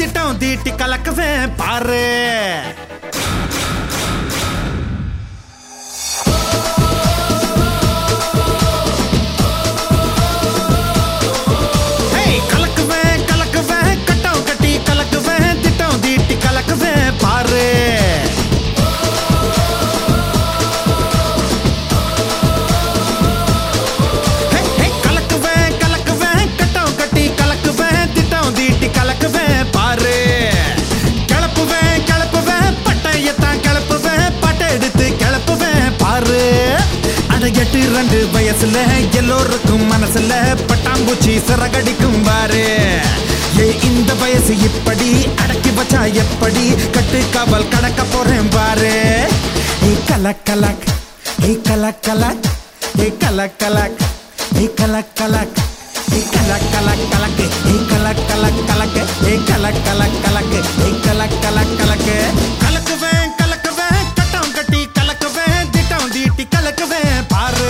திட்டம் தீட்டி கலக்குவேன் பாரு ஹேய், கலக்குவேன் கலக்குவேன் கட்டம் கட்டி கலக்குவேன் திட்டம் தீட்டி கலக்குவேன் பாரு ஹேய், ஹேய், கலக்குவேன் கலக்குவேன் கட்டம் கட்டி கலக்குவேன் திட்டம் தீட்டி கலக்குவேன் பாரு கிளப்புவேன் கிளப்புவேன் பட்டையத்தான் கிளப்புவேன் பட்டை எடுத்து கிளப்புவேன் பாரு அட எட்டு ரெண்டு வயசுல எல்லோருக்கும் மனசுல பட்டாம்பூச்சி சிறகடிக்கும் பாரு ஏ இந்த வயசு இப்படி அடக்கி வச்சா எப்படி கட்டு காவல் கடக்க போறேன் பாரு ஏ கலக் கலக் ஏ கலக் கலக் ஏ கலக் கலக் ஏ கலக் கலக் ஏ கலக் கலக் கலக் ஏ கலக் கலக் கலக் ஏ கலக் கலக் கலக் ஏ கலக் கலக் கலக் கலக்குவேன் கலக்குவேன் கட்டம் கட்டி கலக்குவேன் திட்டம் தீட்டி கலக்குவேன் பாரு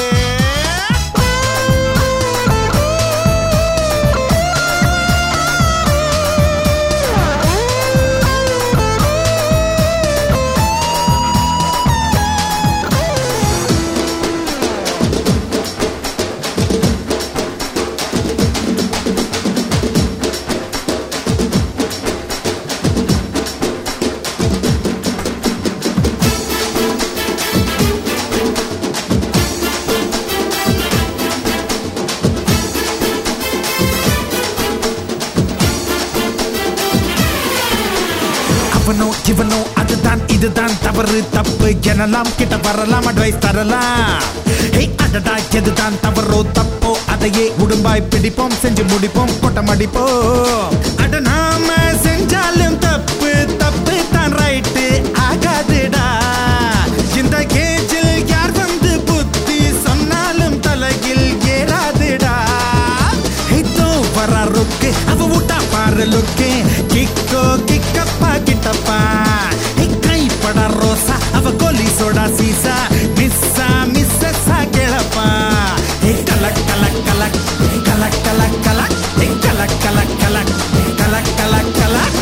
அவனோ இவனோ அதுதான் இதுதான் தவறு தப்பு எனலாம் கிட்ட வரலாம் அட்வைஸ் தரலாம் ஹே அடடா எதுதான் தவறோ தப்போ அதையே உடும்பாய் பிடிப்போம் செஞ்சு முடிப்போம் கொட்டம் அடிப்போம் அட நாம செஞ்சாலும் தப்பு தப்பு தான் ரைட்டு ஆகாதுடா இந்த கேஜில் யார் வந்து புத்தி சொன்னாலும் தலையில் ஏறாதுடா இதோ வர ருக்கு அவ விட்டா பாரு லுக்கு கிக்கோ கிக்கப்பா கிட்டப்பா கைப்பட ரோசா அவ கோலி சோடா சீசா மிஸ்ஸா மிஸ்ஸா கேளப்பா கலக் கலக் கலக் கலக் கலக் கலக் கலக் கலக் கலக் கலக் கலக் கலக்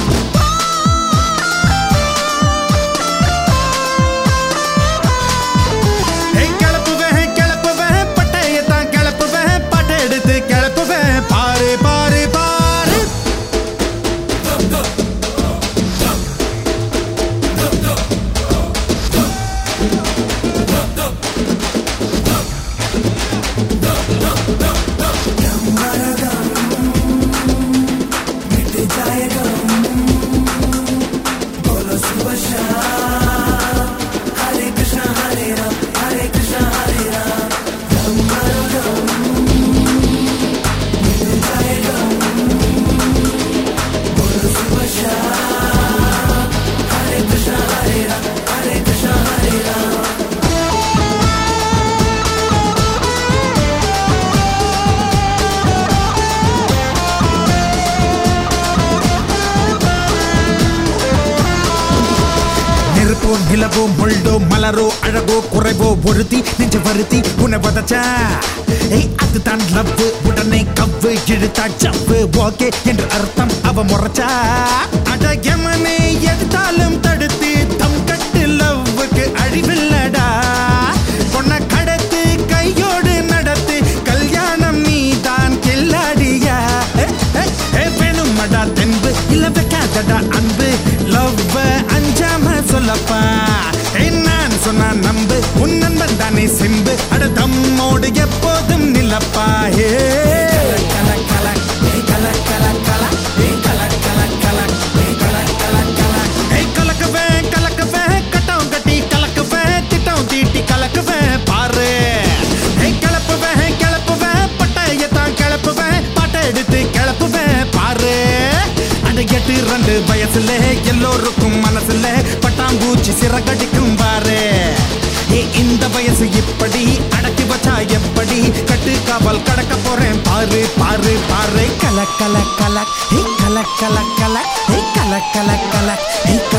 ஏய், கிளப்புவேன் கிளப்புவேன் பட்டையத்தான் கிளப்புவேன் பட்டை எடுத்து கிளப்புவேன் பாரு பாரு பாரு நெருப்போ நிலவோ முள்ளோ மலரோ அழகோ குறைவோ ஒருத்தி நெஞ்ச வருத்தி உன்னை வதச்சா ஏய் அதுதான் லவ் உடனே கவ்வு இழுத்தா ஜவ்வு ஓகே என்று அர்த்தம் அவ முறைச்சா அடகமனே எதுத்தாலும் தடுத்து தம் கட்டு லவ்வுக்கு அழிவில்லடா பொண்ண கடத்து கையோடு நடத்து கல்யாணம் நீதான் கில்லாடியா ஏ, ஏ, ஏ, வேணுமடா தென்பு இல்ல வைக்காதடா அன்பு லவ் அஞ்சாம சொல்லப்பா ஏய், நான் சொன்னா நம்பு உன் நண்பன் தானே சிம்பு அட தம்மோடு எப்போதும் நிலப்பா ஏ கல கல ஏய், கல கல கல ஏய், கல கல கல ஏய், கல கல கல ஏய், கலக்குவேன் கலக்குவேன் கட்டம் கட்டி கலக்குவேன் திட்டம் தீட்டி கலக்குவேன் பாரு ஏய், கிளப்புவேன் கிளப்புவேன் பட்டையத்தான் கிளப்புவேன் பாட்டை எடுத்து கிளப்புவேன் பாரு அந்த எட்டு ரெண்டு வயசுல எல்லோருக்கும் மனசுல பட்டாம்பூச்சி சிறகடிக்கும் பாரு ஏ இந்த வயசு இப்படி அடக்கி வச்சா எப்படி கட்டு காவல் கடக்க போறேன் பாரு பாரு பாரு கல கல கல ஹே கல கல கல ஹே கல கல கல ஹே